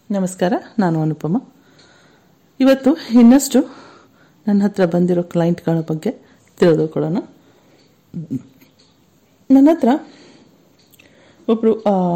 ನಮಸ್ಕಾರ ನಾನು ಅನುಪಮ ಇವತ್ತು ಇನ್ನಷ್ಟು ನನ್ನ ಹತ್ರ ಬಂದಿರೋ ಕ್ಲೈಂಟ್ಗಳ ಬಗ್ಗೆ ತಿಳಿದುಕೊಳ್ಳೋಣ ನನ್ನ ಹತ್ರ ಒಬ್ಬರು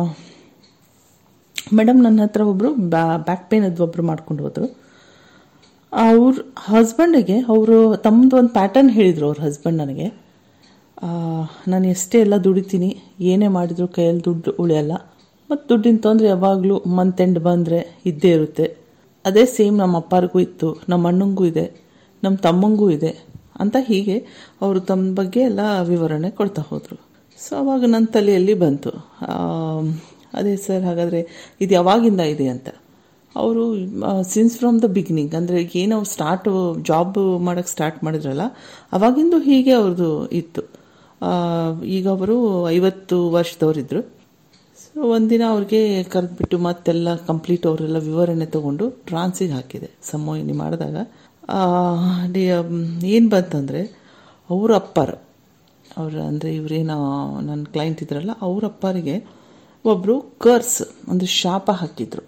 ಮೇಡಮ್ ನನ್ನ ಹತ್ರ ಒಬ್ಬರು ಬ್ಯಾಕ್ ಪೇನ್ ಅದು ಒಬ್ಬರು ಮಾಡ್ಕೊಂಡು ಹೋದರು ಅವ್ರ ಹಸ್ಬೆಂಡಿಗೆ ಅವರು ತಮ್ಮದು ಒಂದು ಪ್ಯಾಟರ್ನ್ ಹೇಳಿದರು ಅವ್ರ ಹಸ್ಬೆಂಡ್ ನನಗೆ ಆ, ನಾನು ಎಷ್ಟೇ ಎಲ್ಲ ದುಡಿತೀನಿ ಏನೇ ಮಾಡಿದ್ರು ಕೈಯಲ್ಲಿ ದುಡ್ಡು ಉಳಿಯಲ್ಲ ಮತ್ತು ದುಡ್ಡಿನ ತೊಂದರೆ ಯಾವಾಗಲೂ ಮಂತ್ ಎಂಡ್ ಬಂದರೆ ಇದ್ದೇ ಇರುತ್ತೆ ಅದೇ ಸೇಮ್ ನಮ್ಮ ಅಪ್ಪರಿಗೂ ಇತ್ತು ನಮ್ಮ ಅಣ್ಣಂಗೂ ಇದೆ ನಮ್ಮ ತಮ್ಮಂಗೂ ಇದೆ ಅಂತ ಹೀಗೆ ಅವರು ತಮ್ಮ ಬಗ್ಗೆ ಎಲ್ಲ ವಿವರಣೆ ಕೊಡ್ತಾ ಹೋದರು ಸೊ ಅವಾಗ ನನ್ನ ತಲೆಯಲ್ಲಿ ಬಂತು ಆ, ಅದೇ ಸರ್ ಹಾಗಾದರೆ ಇದು ಯಾವಾಗಿಂದ ಇದೆ ಅಂತ ಅವರು ಸಿನ್ಸ್ ಫ್ರಮ್ ದ ಬಿಗಿನಿಂಗ್ ಅಂದರೆ ಏನು ಅವ್ರು ಸ್ಟಾರ್ಟ್ ಜಾಬ್ ಮಾಡೋಕ್ಕೆ ಸ್ಟಾರ್ಟ್ ಮಾಡಿದ್ರಲ್ಲ ಅವಾಗಿಂದು ಹೀಗೆ ಅವ್ರದ್ದು ಇತ್ತು ಆ, ಈಗ ಅವರು ಐವತ್ತು ವರ್ಷದವರಿದ್ದರು ಸೊ ಒಂದಿನ ಅವ್ರಿಗೆ ಕರೆದ್ಬಿಟ್ಟು ಮತ್ತೆಲ್ಲ ಕಂಪ್ಲೀಟ್ ಅವರೆಲ್ಲ ವಿವರಣೆ ತಗೊಂಡು ಟ್ರಾನ್ಸಿಗೆ ಹಾಕಿದೆ ಸಮೋಹಿನಿ ಮಾಡಿದಾಗ ಏನು ಬಂತಂದರೆ ಅವ್ರ ಅಪ್ಪರ ಅವ್ರ ಅಂದರೆ ಇವರೇನೋ ನನ್ನ ಕ್ಲೈಂಟ್ ಇದ್ರಲ್ಲ ಅವ್ರ ಅಪ್ಪರಿಗೆ ಒಬ್ಬರು ಕರ್ಸ್ ಅಂದರೆ ಶಾಪ ಹಾಕಿದ್ರು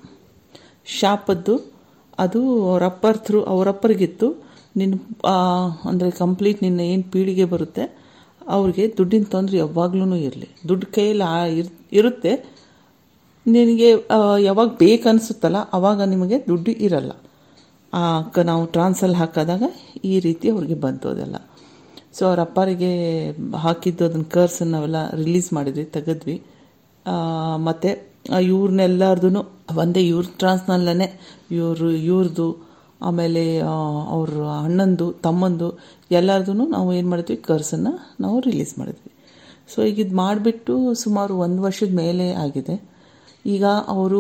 ಶಾಪದ್ದು ಅದು ಅವ್ರ ಅಪ್ಪರ್ ಥ್ರೂ ಅವ್ರ ಅಪ್ಪರಿಗಿತ್ತು ನಿನ್ನ ಅಂದರೆ ಕಂಪ್ಲೀಟ್ ನಿನ್ನ ಏನು ಪೀಳಿಗೆ ಬರುತ್ತೆ ಅವ್ರಿಗೆ ದುಡ್ಡಿನ ತೊಂದರೆ ಯಾವಾಗ್ಲೂ ಇರಲಿ ದುಡ್ಡು ಕೈಯಲ್ಲಿ ಆ ಇರ್- ಇರುತ್ತೆ ನಿನಗೆ ಆ, ಯಾವಾಗ ಬೇಕನ್ಸುತ್ತಲ್ಲ ಅವಾಗ ನಿಮಗೆ ದುಡ್ಡು ಇರಲ್ಲ ಆ, ಕ- ನಾವು ಟ್ರಾನ್ಸಲ್ಲಿ ಹಾಕಿದಾಗ ಈ ರೀತಿ ಅವ್ರಿಗೆ ಬಂತು ಅದೆಲ್ಲ ಸೊ ಅವ್ರ ಅಪ್ಪರಿಗೆ ಹಾಕಿದ್ದು ಅದನ್ನ ಕರ್ಸನ್ನು ನಾವೆಲ್ಲ ರಿಲೀಸ್ ಮಾಡಿದ್ವಿ ತೆಗೆದ್ವಿ ಆ, ಮತ್ತೆ ಇವ್ರನ್ನೆಲ್ಲಾರ್ದು ಒಂದೇ ಇವ್ರ ಟ್ರಾನ್ಸ್ನಲ್ಲೇ ಇವರು ಇವ್ರದ್ದು ಆಮೇಲೆ ಆ, ಅವ್ರ ಅಣ್ಣಂದು ತಮ್ಮಂದು ಎಲ್ಲರದು ನಾವು ಏನು ಮಾಡಿದ್ವಿ ಕರ್ಸನ್ನು ನಾವು ರಿಲೀಸ್ ಮಾಡಿದ್ವಿ ಸೊ ಈಗ ಇದು ಮಾಡಿಬಿಟ್ಟು ಸುಮಾರು ಒಂದು ವರ್ಷದ ಮೇಲೆ ಆಗಿದೆ ಈಗ ಅವರು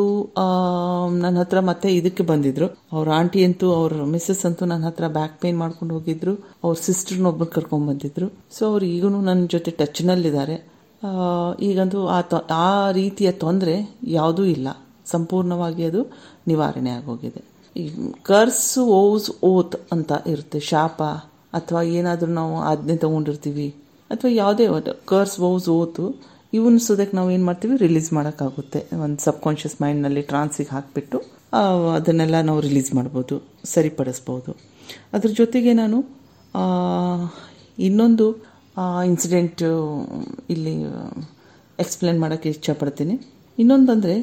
ನನ್ನ ಹತ್ರ ಮತ್ತೆ ಇದಕ್ಕೆ ಬಂದಿದ್ರು ಅವ್ರ ಆಂಟಿ ಅಂತೂ ಅವ್ರ ಮಿಸ್ಸಸ್ ಅಂತೂ ನನ್ನ ಹತ್ರ ಬ್ಯಾಕ್ ಪೇನ್ ಮಾಡ್ಕೊಂಡು ಹೋಗಿದ್ರು ಅವ್ರ ಸಿಸ್ಟರ್ನ ಒಬ್ಬರು ಕರ್ಕೊಂಡ್ ಬಂದಿದ್ರು ಸೊ ಅವ್ರು ಈಗೂ ನನ್ನ ಜೊತೆ ಟಚ್ನಲ್ಲಿದ್ದಾರೆ ಆ, ಈಗಂತೂ ಆ ತೊ- ಆ ರೀತಿಯ ತೊಂದರೆ ಯಾವುದೂ ಇಲ್ಲ ಸಂಪೂರ್ಣವಾಗಿ ಅದು ನಿವಾರಣೆ ಆಗೋಗಿದೆ ಈ ಕರ್ಸ್ ಓಸ್ ಓತ್ ಅಂತ ಇರುತ್ತೆ ಶಾಪ ಅಥವಾ ಏನಾದರೂ ನಾವು ಆಜ್ಞೆ ತಗೊಂಡಿರ್ತೀವಿ ಅಥವಾ ಯಾವುದೇ ಕರ್ಸ್ ಓಸ್ ಓತು ಇವನ್ ಸೋದಕ್ಕೆ ನಾವು ಏನು ಮಾಡ್ತೀವಿ ರಿಲೀಸ್ ಮಾಡೋಕ್ಕಾಗುತ್ತೆ ಒಂದು ಸಬ್ಕಾನ್ಷಿಯಸ್ ಮೈಂಡ್ನಲ್ಲಿ ಟ್ರಾನ್ಸಿಗೆ ಹಾಕಿಬಿಟ್ಟು ಅದನ್ನೆಲ್ಲ ನಾವು ರಿಲೀಸ್ ಮಾಡ್ಬೋದು ಸರಿಪಡಿಸ್ಬೋದು ಅದ್ರ ಜೊತೆಗೆ ನಾನು ಆ, ಇನ್ನೊಂದು ಇನ್ಸಿಡೆಂಟ್ ಇಲ್ಲಿ ಎಕ್ಸ್ಪ್ಲೇನ್ ಮಾಡೋಕ್ಕೆ ಇಷ್ಟಪಡ್ತೀನಿ ಇನ್ನೊಂದಂದರೆ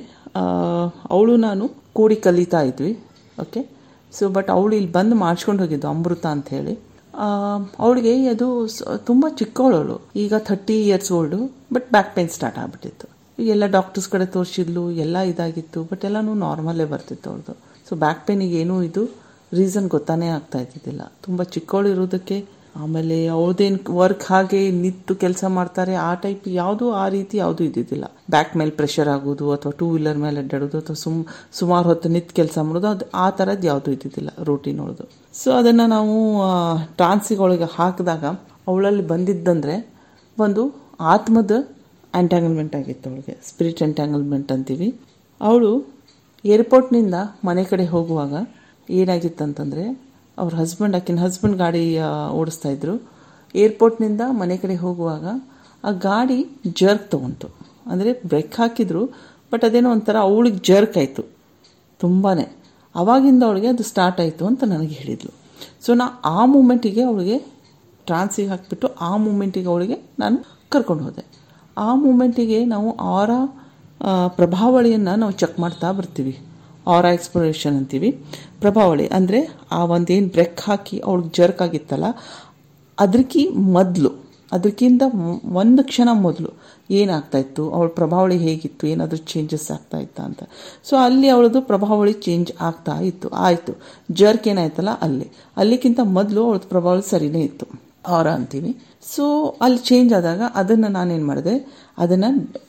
ಅವಳು ನಾನು ಕೂಡಿ ಕಲಿತಾ ಇದ್ವಿ ಓಕೆ ಸೊ ಬಟ್ ಅವಳು ಇಲ್ಲಿ ಬಂದು ಮಾಡಿಸ್ಕೊಂಡು ಹೋಗಿದ್ದು ಅಮೃತ ಅಂತ ಹೇಳಿ ಅವಳಿಗೆ ಅದು ತುಂಬ ಚಿಕ್ಕವಳವಳು ಈಗ thirty years old but back pain start ಆಗಿಬಿಟ್ಟಿತ್ತು ಎಲ್ಲ ಡಾಕ್ಟರ್ಸ್ ಕಡೆ ತೋರಿಸಿದ್ಲು ಎಲ್ಲ ಇದಾಗಿತ್ತು ಬಟ್ ಎಲ್ಲನೂ ನಾರ್ಮಲ್ಲೇ ಬರ್ತಿತ್ತು ಅವ್ರದ್ದು ಸೊ ಬ್ಯಾಕ್ ಪೇನಿಗೆ ಏನೂ ಇದು ರೀಸನ್ ಗೊತ್ತಾನೇ ಆಗ್ತಾ ಇದ್ದಿದ್ದಿಲ್ಲ ತುಂಬ ಚಿಕ್ಕವಳು ಇರೋದಕ್ಕೆ ಆಮೇಲೆ ಅವಳದೇನು ವರ್ಕ್ ಹಾಗೆ ನಿಂತು ಕೆಲಸ ಮಾಡ್ತಾರೆ ಆ ಟೈಪ್ ಯಾವುದು ಆ ರೀತಿ ಯಾವುದು ಇದ್ದಿದ್ದಿಲ್ಲ ಬ್ಯಾಕ್ ಮೇಲೆ ಪ್ರೆಷರ್ ಆಗೋದು ಅಥವಾ ಟೂ ವೀಲರ್ ಮೇಲೆ ಅಡ್ಡಾಡೋದು ಅಥವಾ ಸುಮ್ ಸುಮಾರು ಹೊತ್ತು ನಿಂತು ಕೆಲಸ ಮಾಡೋದು ಅದು ಆ ಥರದ್ದು ಯಾವುದು ಇದ್ದಿದ್ದಿಲ್ಲ ರೂಟೀನ್ ಅವಳದು ಸೊ ಅದನ್ನು ನಾವು ಟ್ರಾನ್ಸಿಗೊಳಗೆ ಹಾಕಿದಾಗ ಅವಳಲ್ಲಿ ಬಂದಿದ್ದಂದರೆ ಒಂದು ಆತ್ಮದ ಎಂಟ್ಯಾಂಗಲ್ಮೆಂಟ್ ಆಗಿತ್ತು ಅವಳಿಗೆ ಸ್ಪಿರಿಟ್ ಎಂಟ್ಯಾಂಗಲ್ಮೆಂಟ್ ಅಂತೀವಿ ಅವಳು ಏರ್ಪೋರ್ಟ್ನಿಂದ ಮನೆ ಕಡೆ ಹೋಗುವಾಗ ಏನಾಗಿತ್ತಂತಂದರೆ ಅವ್ರ ಹಸ್ಬೆಂಡ್ ಆಕಿನ ಹಸ್ಬೆಂಡ್ ಗಾಡಿ ಆ, ಓಡಿಸ್ತಾ ಇದ್ರು ಏರ್ಪೋರ್ಟ್ನಿಂದ ಮನೆ ಕಡೆ ಹೋಗುವಾಗ ಆ ಗಾಡಿ ಜರ್ಕ್ ತೊಗೊಂತು ಅಂದರೆ ಬ್ರೇಕ್ ಹಾಕಿದ್ರು ಬಟ್ ಅದೇನೋ ಒಂಥರ ಅವಳಿಗೆ ಜರ್ಕ್ ಆಯಿತು ತುಂಬಾ ಅವಾಗಿಂದ ಅವಳಿಗೆ ಅದು ಸ್ಟಾರ್ಟ್ ಆಯಿತು ಅಂತ ನನಗೆ ಹೇಳಿದ್ಲು ಸೊ ನಾ ಆ ಮೂಮೆಂಟಿಗೆ ಅವಳಿಗೆ ಟ್ರಾನ್ಸಿಗೆ ಹಾಕಿಬಿಟ್ಟು ಆ ಮೂಮೆಂಟಿಗೆ ಅವಳಿಗೆ ನಾನು ಕರ್ಕೊಂಡು ಹೋದೆ ಆ ಮೂಮೆಂಟಿಗೆ ನಾವು ಆರ ಪ್ರಭಾವಳಿಯನ್ನು ನಾವು ಚೆಕ್ ಮಾಡ್ತಾ ಬರ್ತೀವಿ ಆರ ಎಕ್ಸ್ಪ್ಲೋರೇಷನ್ ಅಂತೀವಿ ಪ್ರಭಾವಳಿ ಅಂದರೆ ಆ ಒಂದೇನು ಬ್ರೆಕ್ ಹಾಕಿ ಅವಳಿಗೆ ಜರ್ಕ್ ಆಗಿತ್ತಲ್ಲ ಅದಕ್ಕೆ ಮೊದಲು ಅದಕ್ಕಿಂತ ಮ್- ಒಂದು ಕ್ಷಣ ಮೊದಲು ಏನಾಗ್ತಾ ಇತ್ತು ಅವಳ ಪ್ರಭಾವಳಿ ಹೇಗಿತ್ತು ಏನಾದರೂ ಚೇಂಜಸ್ ಆಗ್ತಾ ಇತ್ತಾ ಅಂತ ಸೊ ಅಲ್ಲಿ ಅವಳದು ಪ್ರಭಾವಳಿ ಚೇಂಜ್ ಆಗ್ತಾ ಇತ್ತು ಆಯಿತು ಜರ್ಕ್ ಏನಾಯ್ತಲ್ಲ ಅಲ್ಲಿ ಅಲ್ಲಿಗಿಂತ ಮೊದಲು ಅವಳದು ಪ್ರಭಾವಳಿ ಸರಿನೇ ಇತ್ತು ಆರ ಅಂತೀವಿ ಸೊ ಅಲ್ಲಿ ಚೇಂಜ್ ಆದಾಗ ಅದನ್ನು ನಾನೇನು ಮಾಡಿದೆ ಅದನ್ನು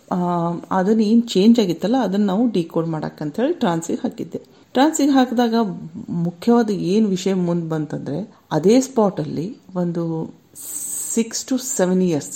ಅದನ್ನು ಏನು ಚೇಂಜ್ ಆಗಿತ್ತಲ್ಲ ಅದನ್ನು ನಾವು ಡಿಕೋಡ್ ಮಾಡೋಕ್ಕಂತೇಳಿ ಟ್ರಾನ್ಸಿಗೆ ಹಾಕಿದ್ದೆ ಟ್ರಾನ್ಸಿಗೆ ಹಾಕಿದಾಗ ಮುಖ್ಯವಾದ ಏನು ವಿಷಯ ಮುಂದೆ ಬಂತಂದರೆ ಅದೇ ಸ್ಪಾಟಲ್ಲಿ ಒಂದು ಸಿಕ್ಸ್ ಟು ಸೆವೆನ್ ಇಯರ್ಸ್